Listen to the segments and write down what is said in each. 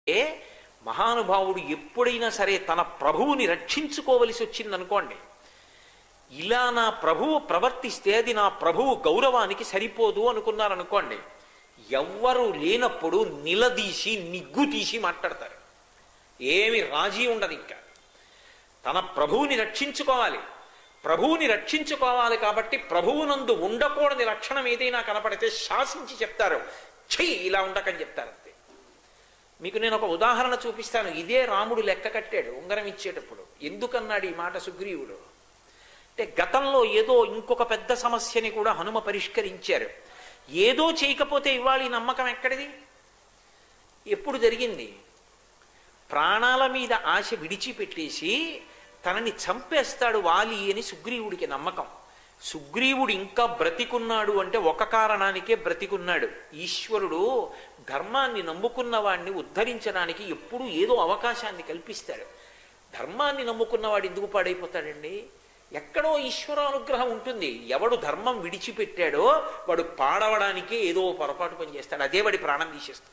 ఏ మహానుభావుడు ఎప్పుడైనా సరే తన ప్రభువుని రక్షించుకోవలసి వచ్చిందనుకోండి ఇలా నా ప్రభువు ప్రవర్తిస్తే అది నా ప్రభువు గౌరవానికి సరిపోదు అనుకున్నారనుకోండి ఎవ్వరూ లేనప్పుడు నిలదీసి నిగ్గు తీసి మాట్లాడతారు ఏమి రాజీ ఉండదు ఇంకా తన ప్రభువుని రక్షించుకోవాలి ప్రభువుని రక్షించుకోవాలి కాబట్టి ప్రభువునందు ఉండకూడని లక్షణం ఏదైనా కనపడితే శాసించి చెప్తారు చెయ్యి ఇలా ఉండకని చెప్తారు అంతే మీకు నేను ఒక ఉదాహరణ చూపిస్తాను ఇదే రాముడు లెక్క కట్టాడు ఉంగరం ఇచ్చేటప్పుడు ఎందుకన్నాడు ఈ మాట సుగ్రీవుడు అంటే గతంలో ఏదో ఇంకొక పెద్ద సమస్యని కూడా హనుమ పరిష్కరించారు ఏదో చేయకపోతే ఇవాళ ఈ నమ్మకం ఎక్కడిది ఎప్పుడు జరిగింది ప్రాణాల మీద ఆశ విడిచిపెట్టేసి తనని చంపేస్తాడు వాలి అని సుగ్రీవుడికి నమ్మకం సుగ్రీవుడు ఇంకా బ్రతికున్నాడు అంటే ఒక కారణానికే బ్రతికున్నాడు ఈశ్వరుడు ధర్మాన్ని నమ్ముకున్న వాడిని ఉద్ధరించడానికి ఎప్పుడూ ఏదో అవకాశాన్ని కల్పిస్తాడు ధర్మాన్ని నమ్ముకున్నవాడు ఎందుకు పాడైపోతాడండి ఎక్కడో ఈశ్వరానుగ్రహం ఉంటుంది ఎవడు ధర్మం విడిచిపెట్టాడో వాడు పాడవడానికే ఏదో పొరపాటు పని చేస్తాడు అదే వాడి ప్రాణం తీసేస్తాడు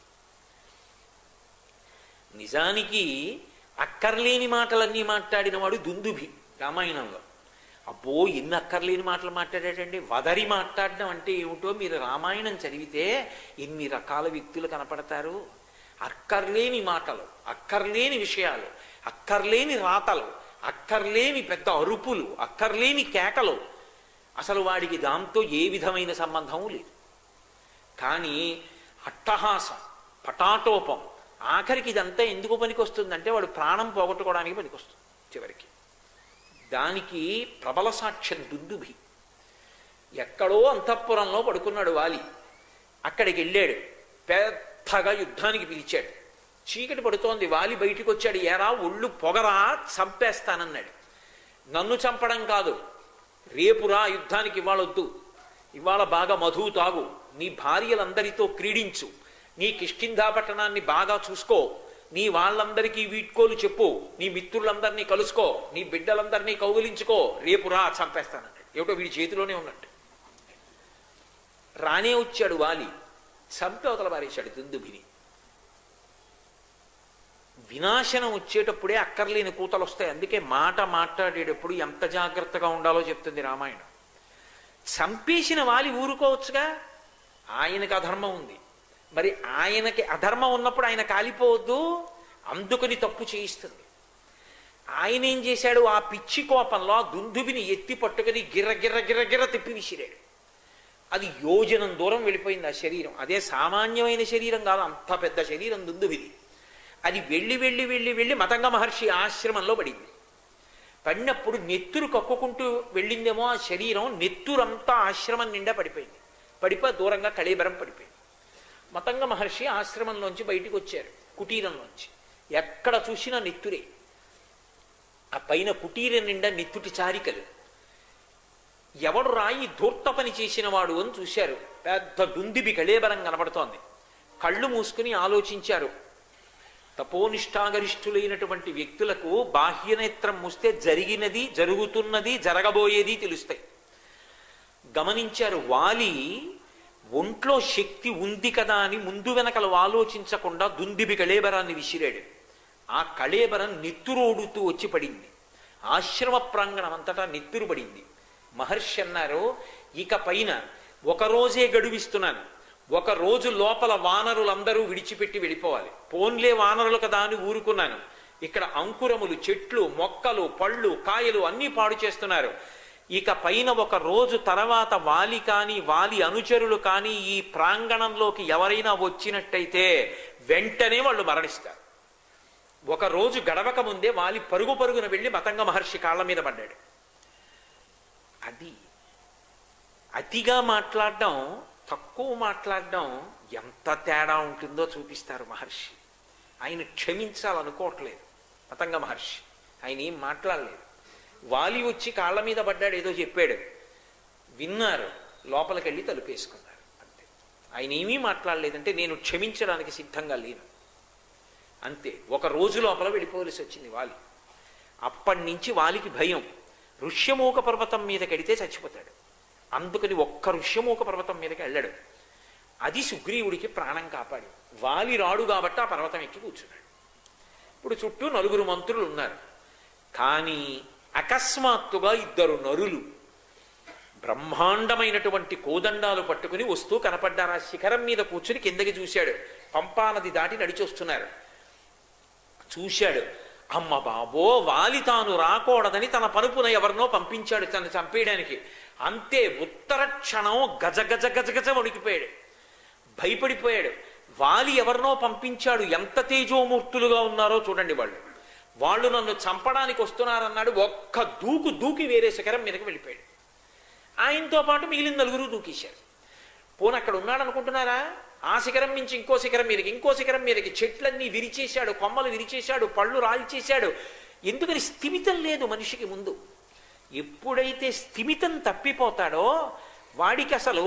నిజానికి అక్కర్లేని మాటలన్నీ మాట్లాడిన వాడు దుందుభి రామాయణంలో అబ్బో ఎన్ని అక్కర్లేని మాటలు మాట్లాడాడండి వదరి మాట్లాడడం అంటే ఏమిటో మీరు రామాయణం చదివితే ఎన్ని రకాల వ్యక్తులు కనపడతారు అక్కర్లేని మాటలు అక్కర్లేని విషయాలు అక్కర్లేని రాతలు అక్కర్లేని పెద్ద అరుపులు అక్కర్లేని కేకలు అసలు వాడికి దాంతో ఏ విధమైన సంబంధము లేదు కానీ అట్టహాసం పటాటోపం ఆఖరికి ఇదంతా ఎందుకు పనికొస్తుందంటే వాడు ప్రాణం పోగొట్టుకోవడానికి పనికొస్తుంది చివరికి దానికి ప్రబల సాక్ష్యం దుందుభి ఎక్కడో అంతఃపురంలో పడుకున్నాడు వాలి అక్కడికి వెళ్ళాడు పెద్దగా యుద్ధానికి పిలిచాడు చీకటి పడుతోంది వాలి బయటికి వచ్చాడు ఏరా ఒళ్ళు పొగరా చంపేస్తానన్నాడు నన్ను చంపడం కాదు రేపురా యుద్ధానికి ఇవాళ వద్దు ఇవాళ బాగా మధువు తాగు నీ భార్యలందరితో క్రీడించు నీ కిష్కింధా పట్టణాన్ని బాగా చూసుకో నీ వాళ్ళందరికీ వీడ్కోలు చెప్పు నీ మిత్రులందరినీ కలుసుకో నీ బిడ్డలందరినీ కౌగిలించుకో రేపు రా చంపేస్తానన్నాడు ఏమిటో వీడి చేతిలోనే ఉన్నట్టు రానే వచ్చాడు వాలి చంపి అవతల పారేశాడు దుందుభిని వినాశనం వచ్చేటప్పుడే అక్కర్లేని కూతలు వస్తాయి అందుకే మాట మాట్లాడేటప్పుడు ఎంత జాగ్రత్తగా ఉండాలో చెప్తుంది రామాయణం చంపేసిన వాలి ఊరుకోవచ్చుగా ఆయనకు అధర్మం ఉంది మరి ఆయనకి అధర్మం ఉన్నప్పుడు ఆయన కాలిపోవద్దు అందుకని తప్పు చేయిస్తుంది ఆయన ఏం చేశాడు ఆ పిచ్చి కోపంలో ఆ దుందుబిని ఎత్తి పట్టుకుని గిర్ర గిర్ర గిర్ర గిర్ర తిప్పి విసిరాడు అది యోజనం దూరం వెళ్ళిపోయింది ఆ శరీరం అదే సామాన్యమైన శరీరం కాదు అంత పెద్ద శరీరం దుందుబిది అది వెళ్ళి వెళ్ళి వెళ్ళి వెళ్ళి మతంగ మహర్షి ఆశ్రమంలో పడింది పడినప్పుడు నెత్తురు కక్కుకుంటూ వెళ్ళిందేమో ఆ శరీరం నెత్తురంతా ఆశ్రమం నిండా పడిపోయింది పడిపోయి దూరంగా కళేబరం పడిపోయింది మతంగ మహర్షి ఆశ్రమంలోంచి బయటికి వచ్చారు కుటీరంలోంచి ఎక్కడ చూసినా నెత్తురే ఆ పైన కుటీరం నిండా నెత్తుటి చారికలు ఎవడు రాయి ధూర్త పని చేసిన వాడు అని చూశారు పెద్ద దుందిబి కళేబరం కనబడుతోంది కళ్ళు మూసుకుని ఆలోచించారు తపోనిష్టాగరిష్ఠులైనటువంటి వ్యక్తులకు బాహ్యనేత్రం మూస్తే జరిగినది జరుగుతున్నది జరగబోయేది తెలుస్తాయి గమనించారు వాలి ఒంట్లో శక్తి ఉంది కదా అని ముందు వెనకలు ఆలోచించకుండా దుందిబి కళేబరాన్ని విసిరాడు ఆ కళేబరం నెత్తురోడుతూ వచ్చి పడింది ఆశ్రమ ప్రాంగణం అంతటా నెత్తురు పడింది మహర్షి అన్నారు ఇక పైన ఒక రోజే గడువిస్తున్నాను ఒక రోజు లోపల వానరులందరూ విడిచిపెట్టి వెళ్ళిపోవాలి పోన్లే వానరులు కదా అని ఊరుకున్నాను ఇక్కడ అంకురములు చెట్లు మొక్కలు పళ్ళు కాయలు అన్నీ పాడు చేస్తున్నారు ఇక పైన ఒక రోజు తర్వాత వాలి కాని వాలి అనుచరులు కానీ ఈ ప్రాంగణంలోకి ఎవరైనా వచ్చినట్టయితే వెంటనే వాళ్ళు మరణిస్తారు ఒక రోజు గడవక ముందే వాలి పరుగు పరుగున వెళ్ళి మతంగ మహర్షి కాళ్ళ మీద పడ్డాడు అది అతిగా మాట్లాడడం తక్కువ మాట్లాడడం ఎంత తేడా ఉంటుందో చూపిస్తారు మహర్షి ఆయన క్షమించాలనుకోవట్లేదు మతంగ మహర్షి ఆయన ఏం మాట్లాడలేదు వాలి వచ్చి కాళ్ళ మీద పడ్డాడు ఏదో చెప్పాడు విన్నారు లోపలికి వెళ్ళి తలుపేసుకున్నారు అంతే ఆయన ఏమీ మాట్లాడలేదంటే నేను క్షమించడానికి సిద్ధంగా లేను అంతే ఒక రోజు లోపల వెళ్ళిపోవలసి వచ్చింది వాలి అప్పటి నుంచి వాలికి భయం ఋష్యమూక పర్వతం మీద కడితే చచ్చిపోతాడు అందుకని ఒక్క ఋష్యమూక పర్వతం మీదకి వెళ్ళాడు అది సుగ్రీవుడికి ప్రాణం కాపాడి వాలి రాడు కాబట్టి ఆ పర్వతం ఎక్కి కూర్చున్నాడు ఇప్పుడు చుట్టూ నలుగురు మంత్రులు ఉన్నారు కానీ అకస్మాత్తుగా ఇద్దరు నరులు బ్రహ్మాండమైనటువంటి కోదండాలు పట్టుకుని వస్తూ కనపడ్డారు ఆ శిఖరం మీద కూర్చుని కిందకి చూశాడు పంపానది దాటి నడిచొస్తున్నారు చూశాడు అమ్మ బాబో వాలి తాను రాకూడదని తన పనుపున ఎవరినో పంపించాడు తను చంపేయడానికి అంతే ఉత్తర క్షణం గజ గజ గజ గజ వణికిపోయాడు భయపడిపోయాడు వాలి ఎవరినో పంపించాడు ఎంత తేజోమూర్తులుగా ఉన్నారో చూడండి వాళ్ళు వాళ్ళు నన్ను చంపడానికి వస్తున్నారన్నాడు ఒక్క దూకు దూకి వేరే శిఖరం మీదకి వెళ్ళిపోయాడు ఆయనతో పాటు మిగిలిన నలుగురు దూకేశారు పోను అక్కడ ఉన్నాడు అనుకుంటున్నారా ఆ శిఖరం నుంచి ఇంకో శిఖరం మీదకి ఇంకో శిఖరం మీదకి చెట్లన్నీ విరిచేశాడు కొమ్మలు విరిచేశాడు పళ్ళు రాల్చేశాడు ఎందుకని స్థిమితం లేదు మనిషికి ముందు ఎప్పుడైతే స్థిమితం తప్పిపోతాడో వాడికి అసలు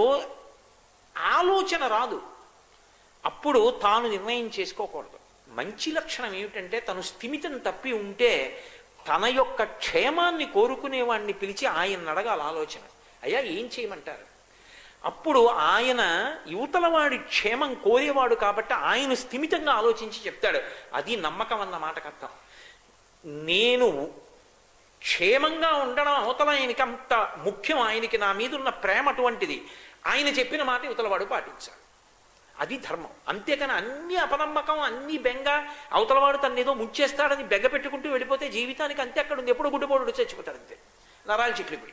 ఆలోచన రాదు అప్పుడు తాను నిర్ణయం చేసుకోకూడదు మంచి లక్షణం ఏమిటంటే తను స్థిమితం తప్పి ఉంటే తన యొక్క క్షేమాన్ని కోరుకునేవాడిని పిలిచి ఆయన అడగాలి ఆలోచన అయ్యా ఏం చేయమంటారు అప్పుడు ఆయన యువతలవాడి క్షేమం కోరేవాడు కాబట్టి ఆయన స్థిమితంగా ఆలోచించి చెప్తాడు అది నమ్మకం అన్న మాటకు అర్థం నేను క్షేమంగా ఉండడం అవతల ఆయనకి అంత ముఖ్యం ఆయనకి నా మీద ఉన్న ప్రేమ అటువంటిది ఆయన చెప్పిన మాట యువతలవాడు పాటించాలి అది ధర్మం అంతేకాని అన్ని అపనమ్మకం అన్ని బెంగ అవతలవాడు తను ఏదో ముంచేస్తాడని బెగ్గ పెట్టుకుంటూ వెళ్ళిపోతే జీవితానికి అంతే అక్కడ ఉంది ఎప్పుడు గుడ్డుపోడు చచ్చిపోతాడు అంతే నరాలు చిట్లిపోయి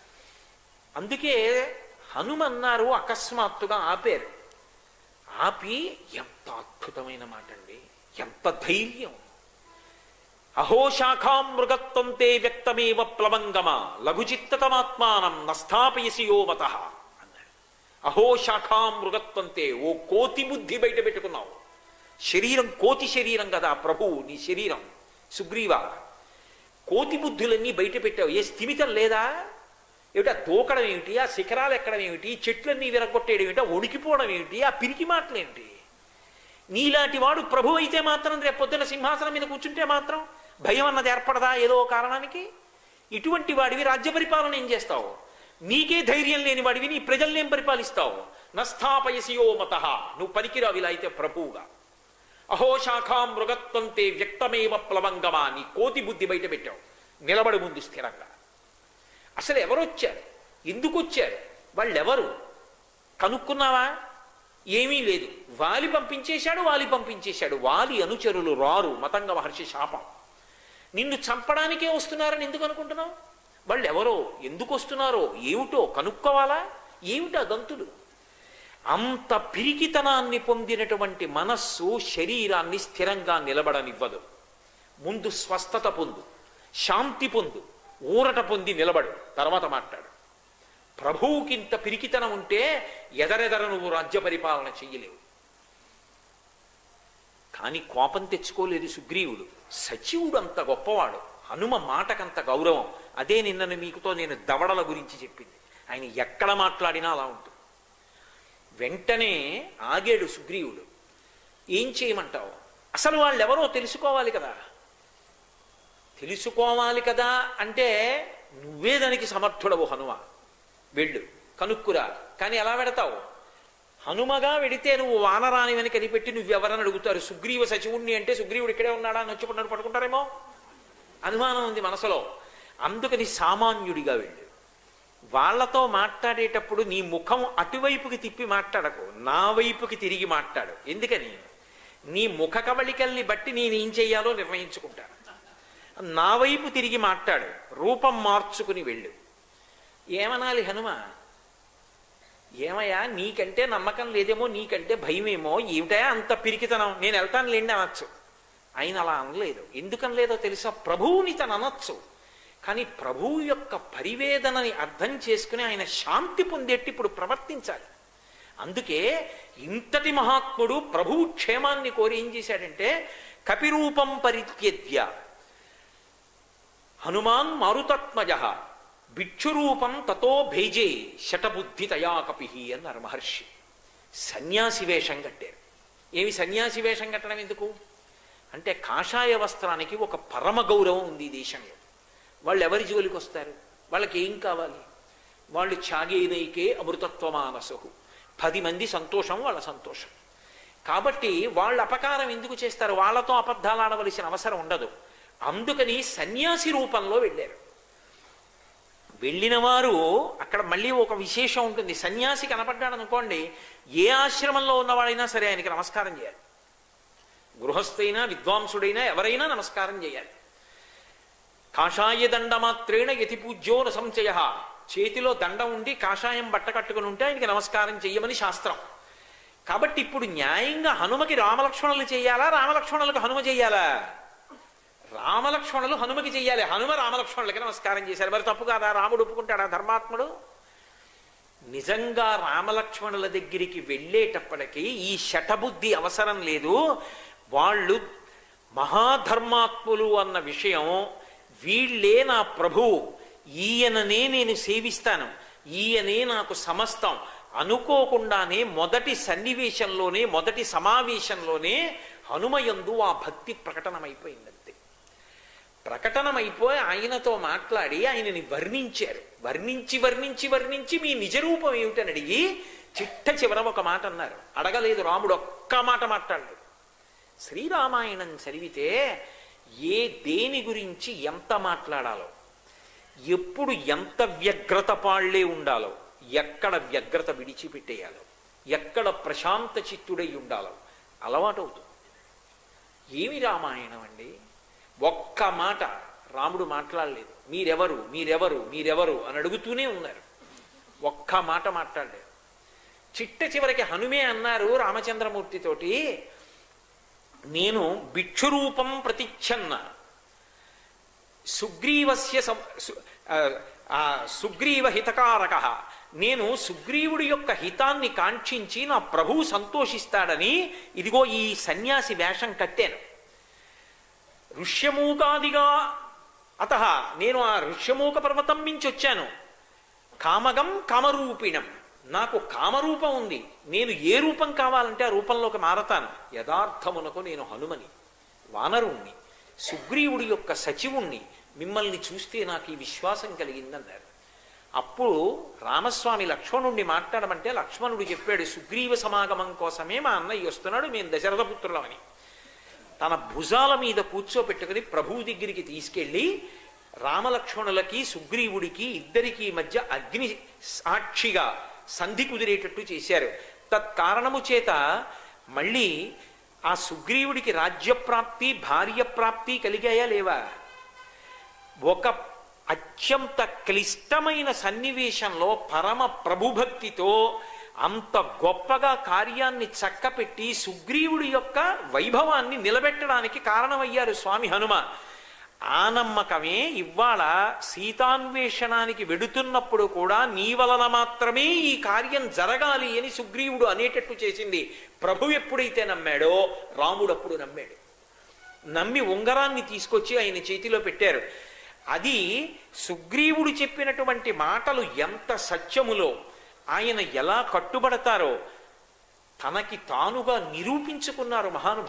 అందుకే హనుమన్నారు అకస్మాత్తుగా ఆపారు ఆపి ఎంత అద్భుతమైన మాట అండి ఎంత ధైర్యం అహో శాఖాం మృగత్వం తే వ్యక్తమేవ ప్లవంగమ లఘుచిత్తతమాత్మానం నస్థాపయసి యోమత అన్నాడు అహో శాఖాం మృగత్వం తే ఓ కోతి బుద్ధి బయట పెట్టుకున్నావు శరీరం కోతి శరీరం కదా ప్రభువు నీ శరీరం సుగ్రీవ కోతి బుద్ధులన్నీ బయట పెట్టావు ఏ స్థిమితం లేదా ఏమిటి ఆ దూకడం ఏమిటి ఆ శిఖరాలు ఎక్కడం ఏమిటి చెట్లన్నీ విరగొట్టేయడం ఏమిటి ఆ వణికిపోవడం ఏమిటి ఆ పిరికి మాటలు ఏమిటి నీలాంటి వాడు ప్రభు అయితే మాత్రం రేపు పొద్దున్న సింహాసనం మీద కూర్చుంటే మాత్రం భయం అన్నది ఏర్పడదా ఏదో కారణానికి ఇటువంటి వాడివి రాజ్య పరిపాలన ఏం చేస్తావు నీకే ధైర్యం లేని వాడివి నీ ప్రజల్ని ఏం పరిపాలిస్తావు నస్థాపయసియో మత నువ్వు పనికిరావు ఇలా అయితే ప్రభువుగా అహో శాఖాం మృగత్వంతే వ్యక్తమేవ ప్లవంగమా నీ కోతి బుద్ధి బయట పెట్టావు నిలబడి ముందు స్థిరంగా అసలు ఎవరు వచ్చారు ఎందుకు వచ్చారు వాళ్ళెవరు కనుక్కున్నావా ఏమీ లేదు వాలి పంపించేశాడు వాలి పంపించేశాడు వాలి అనుచరులు రారు మతంగ మహర్షి శాపం నిన్ను చంపడానికే వస్తున్నారని ఎందుకు అనుకుంటున్నావు వాళ్ళు ఎవరో ఎందుకు వస్తున్నారో ఏమిటో కనుక్కోవాలా ఏమిటా దంతులు అంత పిరికితనాన్ని పొందినటువంటి మనస్సు శరీరాన్ని స్థిరంగా నిలబడనివ్వదు ముందు స్వస్థత పొందు శాంతి పొందు ఊరట పొంది నిలబడు తర్వాత మాట్లాడు ప్రభువుకింత పిరికితనం ఉంటే ఎదరెదర నువ్వు రాజ్య పరిపాలన చెయ్యలేవు కానీ కోపం తెచ్చుకోలేదు సుగ్రీవుడు సచివుడు అంత గొప్పవాడు హనుమ మాటకంత గౌరవం అదే నిన్నను మీకుతో నేను దవడల గురించి చెప్పింది ఆయన ఎక్కడ మాట్లాడినా అలా ఉంటుంది వెంటనే ఆగాడు సుగ్రీవుడు ఏం చేయమంటావు అసలు వాళ్ళు ఎవరో తెలుసుకోవాలి కదా తెలుసుకోవాలి కదా అంటే నువ్వే దానికి సమర్థుడవు హనుమ వెళ్ళు కనుక్కురా కానీ ఎలా పెడతావు హనుమగా వెడితే నువ్వు వానరానివని కనిపెట్టి నువ్వెవరని అడుగుతారు సుగ్రీవ సచివుణ్ణి అంటే సుగ్రీవుడు ఇక్కడే ఉన్నాడా అని వచ్చి నన్ను పట్టుకుంటారేమో అనుమానం ఉంది మనసులో అందుకని సామాన్యుడిగా వెళ్ళు వాళ్ళతో మాట్లాడేటప్పుడు నీ ముఖం అటువైపుకి తిప్పి మాట్లాడకు నా వైపుకి తిరిగి మాట్లాడు ఎందుకని నీ ముఖ కవళికల్ని బట్టి నేనేం చెయ్యాలో నిర్ణయించుకుంటాను నా వైపు తిరిగి మాట్లాడు రూపం మార్చుకుని వెళ్ళు ఏమనాలి హనుమ ఏమయ్యా నీకంటే నమ్మకం లేదేమో నీకంటే భయమేమో ఏమిటయా అంత పిరికితనం నేను వెళ్తాను లేండి అనొచ్చు ఆయన అలా అనలేదు ఎందుకనలేదో తెలుసా ప్రభువుని తను అనొచ్చు కానీ ప్రభువు యొక్క పరివేదనని అర్థం చేసుకుని ఆయన శాంతి పొందేట్టు ఇప్పుడు ప్రవర్తించాలి అందుకే ఇంతటి మహాత్ముడు ప్రభువు క్షేమాన్ని కోరి ఏం చేశాడంటే కపిరూపం పరిత్యజ్య హనుమాన్ మారుతత్మజ భిక్షురూపం తతో భేజే శటబుద్ధి తయా కపి అన్నారు మహర్షి సన్యాసి వేషం కట్టారు ఏమి సన్యాసి వేషం కట్టడం ఎందుకు అంటే కాషాయ వస్త్రానికి ఒక పరమ గౌరవం ఉంది ఈ దేశంలో వాళ్ళు ఎవరి జోలికి వస్తారు వాళ్ళకి ఏం కావాలి వాళ్ళు త్యాగేనైకే అమృతత్వమానసు పది మంది సంతోషం వాళ్ళ సంతోషం కాబట్టి వాళ్ళు అపకారం ఎందుకు చేస్తారు వాళ్ళతో అబద్ధాలు ఆడవలసిన అవసరం ఉండదు అందుకని సన్యాసి రూపంలో వెళ్ళారు వెళ్ళిన వారు అక్కడ మళ్ళీ ఒక విశేషం ఉంటుంది సన్యాసి కనపడ్డాడు అనుకోండి ఏ ఆశ్రమంలో ఉన్నవాడైనా సరే ఆయనకి నమస్కారం చేయాలి గృహస్థైనా విద్వాంసుడైనా ఎవరైనా నమస్కారం చేయాలి కాషాయ దండమాత్రేణ యతి పూజ్యో న సంశయ చేతిలో దండ ఉండి కాషాయం బట్ట కట్టుకుని ఉంటే ఆయనకి నమస్కారం చెయ్యమని శాస్త్రం కాబట్టి ఇప్పుడు న్యాయంగా హనుమకి రామలక్ష్మణులు చేయాలా రామలక్ష్మణులకు హనుమ చేయాలా రామలక్ష్మణులు హనుమకి చెయ్యాలి హనుమ రామలక్ష్మణులకి నమస్కారం చేశారు మరి తప్పు కాదా రాముడు ఒప్పుకుంటాడా ధర్మాత్ముడు నిజంగా రామలక్ష్మణుల దగ్గరికి వెళ్ళేటప్పటికీ ఈ శటబుద్ధి అవసరం లేదు వాళ్ళు మహాధర్మాత్ములు అన్న విషయం వీళ్ళే నా ప్రభువు ఈయననే నేను సేవిస్తాను ఈయనే నాకు సమస్తం అనుకోకుండానే మొదటి సన్నివేశంలోనే మొదటి సమావేశంలోనే హనుమయందు ఆ భక్తి ప్రకటనమైపోయిందంతే ప్రకటనమైపోయి ఆయనతో మాట్లాడి ఆయనని వర్ణించారు వర్ణించి వర్ణించి వర్ణించి మీ నిజరూపం ఏమిటని అడిగి చిట్ట చివర ఒక మాట అన్నారు అడగలేదు రాముడు ఒక్క మాట మాట్లాడలేదు శ్రీరామాయణం చదివితే ఏ దేని గురించి ఎంత మాట్లాడాలో ఎప్పుడు ఎంత వ్యగ్రత పాళ్లే ఉండాలో ఎక్కడ వ్యగ్రత విడిచిపెట్టేయాలో ఎక్కడ ప్రశాంత చిత్తుడై ఉండాలో అలవాటవుతుంది ఏమి రామాయణం అండి ఒక్క మాట రాముడు మాట్లాడలేదు మీరెవరు మీరెవరు మీరెవరు అని అడుగుతూనే ఉన్నారు ఒక్క మాట మాట్లాడలేదు చిట్ట చివరికి హనుమే అన్నారు రామచంద్రమూర్తితోటి నేను భిక్షురూపం ప్రతిచ్ఛన్న సుగ్రీవస్య సం- సు- ఆ, ఆ, సుగ్రీవ హితకారక నేను సుగ్రీవుడి యొక్క హితాన్ని కాంక్షించి నా ప్రభువు సంతోషిస్తాడని ఇదిగో ఈ సన్యాసి వేషం కట్టాను ఋష్యమూకాదిగా అత నేను ఆ ఋష్యమూక పర్వతం మించి వచ్చాను కామగం కామరూపిణం నాకు కామరూపం ఉంది నేను ఏ రూపం కావాలంటే ఆ రూపంలోకి మారతాను యథార్థమునకు నేను హనుమని వానరుణ్ణి సుగ్రీవుడి యొక్క సచివుణ్ణి మిమ్మల్ని చూస్తే నాకు ఈ విశ్వాసం కలిగిందన్నారు అప్పుడు రామస్వామి లక్ష్మణుణ్ణి మాట్లాడమంటే లక్ష్మణుడు చెప్పాడు సుగ్రీవ సమాగమం కోసమే మా అన్నయ్య వస్తున్నాడు మేము దశరథ పుత్రులమని తన భుజాల మీద కూర్చోపెట్టుకుని ప్రభువు దగ్గరికి తీసుకెళ్ళి రామలక్ష్మణులకి సుగ్రీవుడికి ఇద్దరికి మధ్య అగ్ని సాక్షిగా సంధి కుదిరేటట్టు చేశారు తత్కారణము చేత మళ్ళీ ఆ సుగ్రీవుడికి రాజ్యప్రాప్తి భార్య ప్రాప్తి కలిగాయా లేవా ఒక అత్యంత క్లిష్టమైన సన్నివేశంలో పరమ ప్రభుభక్తితో అంత గొప్పగా కార్యాన్ని చక్కపెట్టి సుగ్రీవుడి యొక్క వైభవాన్ని నిలబెట్టడానికి కారణమయ్యారు స్వామి హనుమ ఆ నమ్మకమే ఇవాళ సీతాన్వేషణానికి వెడుతున్నప్పుడు కూడా నీ వలన మాత్రమే ఈ కార్యం జరగాలి అని సుగ్రీవుడు అనేటట్టు చేసింది ప్రభు ఎప్పుడైతే నమ్మాడో రాముడు అప్పుడు నమ్మాడు నమ్మి ఉంగరాన్ని తీసుకొచ్చి ఆయన చేతిలో పెట్టారు అది సుగ్రీవుడు చెప్పినటువంటి మాటలు ఎంత సత్యములో ఆయన ఎలా కట్టుబడతారో తనకి తానుగా నిరూపించుకున్నారు మహాను